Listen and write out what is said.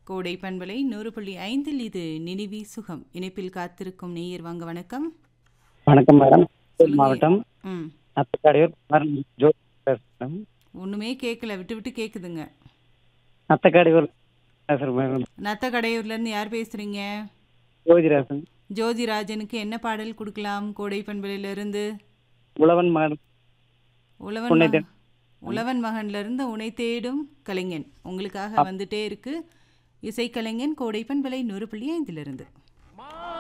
கோடை பண்பலை நூறு புள்ளி ஐந்தில் இது நினைவி சுகம் இணைப்பில் காத்திருக்கும் நேயர் வாங்க வணக்கம் வணக்கம் மேடம் சொல்லுங்க. மாவட்டம் ம் அத்தக்காடையூர் குமார் ஜோ பேசுகிறேன் ஒன்றுமே கேட்கல விட்டு விட்டு கேட்குதுங்க அத்தக்காடையூர் பேசுகிறேன் மேடம் நத்த கடையூர்லேருந்து யார் பேசுகிறீங்க ஜோதிராசன் ஜோதிராஜனுக்கு என்ன பாடல் கொடுக்கலாம் கோடை பண்பலையிலிருந்து உழவன் மகன் உழவன் உன்னை மகன் உழவன் மகன்லேருந்து உனை தேடும் கலைஞன் உங்களுக்காக வந்துட்டே இருக்கு இசைக்கலைஞன் கோடை பண்பலை நூறு புள்ளி ஐந்திலிருந்து